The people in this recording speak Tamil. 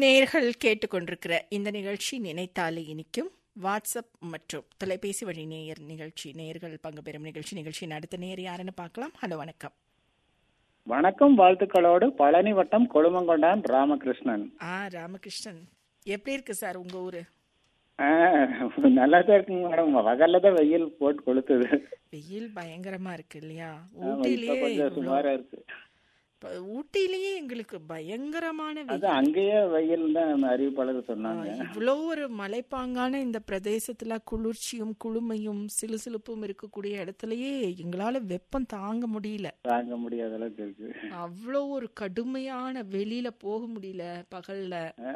நேர்கள் கேட்டுக்கொண்டிருக்கிற இந்த நிகழ்ச்சி நினைத்தாலே இனிக்கும் வாட்ஸ்அப் மற்றும் தொலைபேசி வழி நேயர் நிகழ்ச்சி நேயர்கள் பங்கு பெறும் நிகழ்ச்சி நிகழ்ச்சியின் அடுத்த நேயர் யாருன்னு பார்க்கலாம் ஹலோ வணக்கம் வணக்கம் வாழ்த்துக்களோடு பழனி வட்டம் கொழுமங்கொண்டான் ராமகிருஷ்ணன் ஆ ராமகிருஷ்ணன் எப்படி இருக்கு சார் உங்க ஊரு ஆ, நல்லா தான் இருக்குங்க மேடம் பகல்ல தான் வெயில் போட்டு கொளுத்துது வெயில் பயங்கரமா இருக்கு இல்லையா ஆமா, இப்ப ஊட்டிலேயே கொஞ்சம் இவ்வளோ- சுமாரா இருக்கு இப்ப ஊட்டிலேயே எங்களுக்கு பயங்கரமான அது வெயில் அங்கேயே வெயில் தான் அறிவிப்பாளர் ஆ, சொன்னாங்க இவ்வளோ ஒரு மலைப்பாங்கான இந்த பிரதேசத்துல குளிர்ச்சியும் குளுமையும் சிலுசிலுப்பும் இருக்கக்கூடிய இடத்துலயே எங்களால வெப்பம் தாங்க முடியல தாங்க முடியாத அளவுக்கு இருக்கு அவ்வளோ ஒரு கடுமையான வெளியில போக முடியல பகல்ல